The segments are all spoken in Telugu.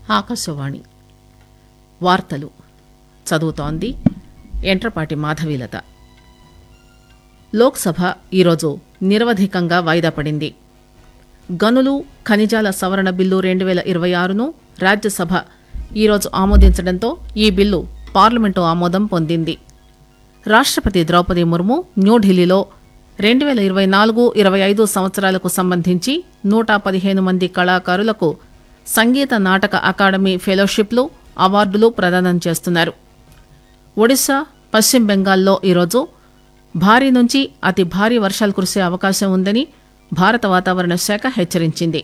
ఆకాశవాణి వార్తలు చదువుతోంది ఎంట్రపాటి మాధవీలత లోక్సభ ఈరోజు నిరవధికంగా వాయిదా పడింది గనులు ఖనిజాల సవరణ బిల్లు రెండు వేల ఇరవై ఆరును రాజ్యసభ ఈరోజు ఆమోదించడంతో ఈ బిల్లు పార్లమెంటు ఆమోదం పొందింది రాష్ట్రపతి ద్రౌపది ముర్ము న్యూఢిల్లీలో రెండు వేల ఇరవై నాలుగు ఇరవై ఐదు సంవత్సరాలకు సంబంధించి నూట పదిహేను మంది కళాకారులకు సంగీత నాటక అకాడమీ ఫెలోషిప్లు అవార్డులు ప్రదానం చేస్తున్నారు ఒడిశా పశ్చిమ బెంగాల్లో ఈరోజు భారీ నుంచి అతి భారీ వర్షాలు కురిసే అవకాశం ఉందని భారత వాతావరణ శాఖ హెచ్చరించింది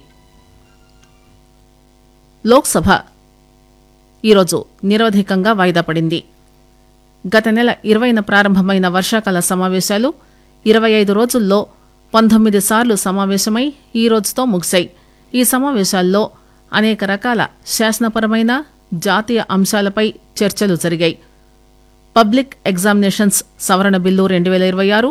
లోక్సభ ఈరోజు నిరవధికంగా వాయిదా పడింది గత నెల ఇరవైన ప్రారంభమైన వర్షాకాల సమావేశాలు ఇరవై ఐదు రోజుల్లో పంతొమ్మిది సార్లు సమావేశమై ఈ రోజుతో ముగిశాయి ఈ సమావేశాల్లో అనేక రకాల శాసనపరమైన జాతీయ అంశాలపై చర్చలు జరిగాయి పబ్లిక్ ఎగ్జామినేషన్స్ సవరణ బిల్లు రెండు వేల ఇరవై ఆరు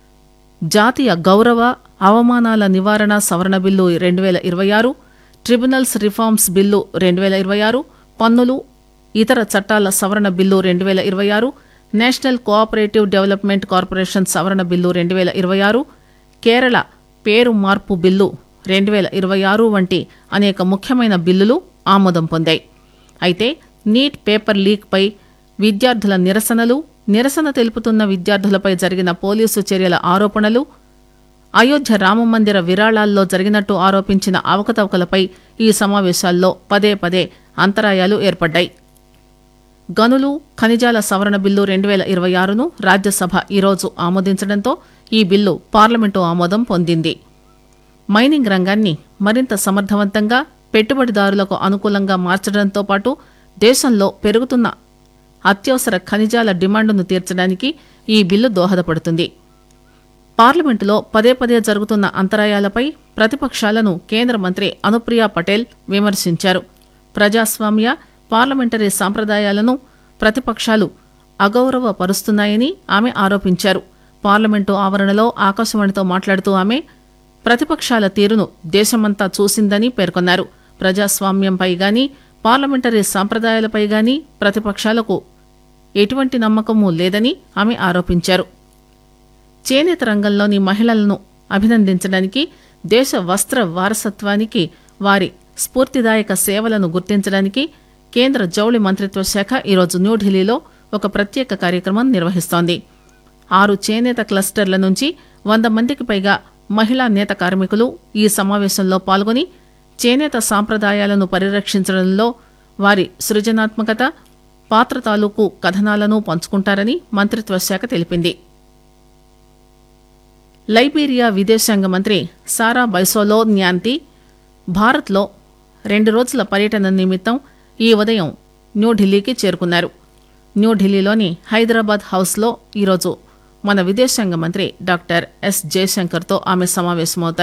జాతీయ గౌరవ అవమానాల నివారణ సవరణ బిల్లు రెండు వేల ఇరవై ఆరు ట్రిబ్యునల్స్ రిఫార్మ్స్ బిల్లు రెండు వేల ఇరవై ఆరు పన్నులు ఇతర చట్టాల సవరణ బిల్లు రెండు వేల ఇరవై ఆరు నేషనల్ కోఆపరేటివ్ డెవలప్మెంట్ కార్పొరేషన్ సవరణ బిల్లు రెండు వేల ఇరవై ఆరు కేరళ పేరు మార్పు బిల్లు రెండు వేల ఇరవై ఆరు వంటి అనేక ముఖ్యమైన బిల్లులు ఆమోదం పొందాయి అయితే నీట్ పేపర్ లీక్పై విద్యార్థుల నిరసనలు నిరసన తెలుపుతున్న విద్యార్థులపై జరిగిన పోలీసు చర్యల ఆరోపణలు అయోధ్య రామమందిర విరాళాల్లో జరిగినట్టు ఆరోపించిన అవకతవకలపై ఈ సమావేశాల్లో పదే పదే అంతరాయాలు ఏర్పడ్డాయి గనులు ఖనిజాల సవరణ బిల్లు రెండు వేల ఇరవై ఆరును రాజ్యసభ ఈరోజు ఆమోదించడంతో ఈ బిల్లు పార్లమెంటు ఆమోదం పొందింది మైనింగ్ రంగాన్ని మరింత సమర్థవంతంగా పెట్టుబడిదారులకు అనుకూలంగా మార్చడంతో పాటు దేశంలో పెరుగుతున్న అత్యవసర ఖనిజాల డిమాండును తీర్చడానికి ఈ బిల్లు దోహదపడుతుంది పార్లమెంటులో పదే పదే జరుగుతున్న అంతరాయాలపై ప్రతిపక్షాలను కేంద్ర మంత్రి అనుప్రియ పటేల్ విమర్శించారు ప్రజాస్వామ్య పార్లమెంటరీ సాంప్రదాయాలను ప్రతిపక్షాలు అగౌరవపరుస్తున్నాయని ఆమె ఆరోపించారు పార్లమెంటు ఆవరణలో ఆకాశవాణితో మాట్లాడుతూ ఆమె ప్రతిపక్షాల తీరును దేశమంతా చూసిందని పేర్కొన్నారు ప్రజాస్వామ్యంపై గాని పార్లమెంటరీ సాంప్రదాయాలపై గాని ప్రతిపక్షాలకు ఎటువంటి నమ్మకమూ లేదని ఆమె ఆరోపించారు చేనేత రంగంలోని మహిళలను అభినందించడానికి దేశ వస్త్ర వారసత్వానికి వారి స్ఫూర్తిదాయక సేవలను గుర్తించడానికి కేంద్ర జౌళి మంత్రిత్వ శాఖ ఈరోజు న్యూఢిల్లీలో ఒక ప్రత్యేక కార్యక్రమం నిర్వహిస్తోంది ఆరు చేనేత క్లస్టర్ల నుంచి వంద మందికి పైగా మహిళా నేత కార్మికులు ఈ సమావేశంలో పాల్గొని చేనేత సాంప్రదాయాలను పరిరక్షించడంలో వారి సృజనాత్మకత పాత్ర తాలూకు కథనాలను పంచుకుంటారని మంత్రిత్వ శాఖ తెలిపింది లైబీరియా విదేశాంగ మంత్రి సారా బైసోలో న్యాంతి భారత్లో రెండు రోజుల పర్యటన నిమిత్తం ఈ ఉదయం న్యూఢిల్లీకి చేరుకున్నారు న్యూఢిల్లీలోని హైదరాబాద్ హౌస్లో ఈరోజు మన విదేశాంగ మంత్రి డాక్టర్ ఎస్ జయశంకర్తో ఆమె సమావేశమవుతారు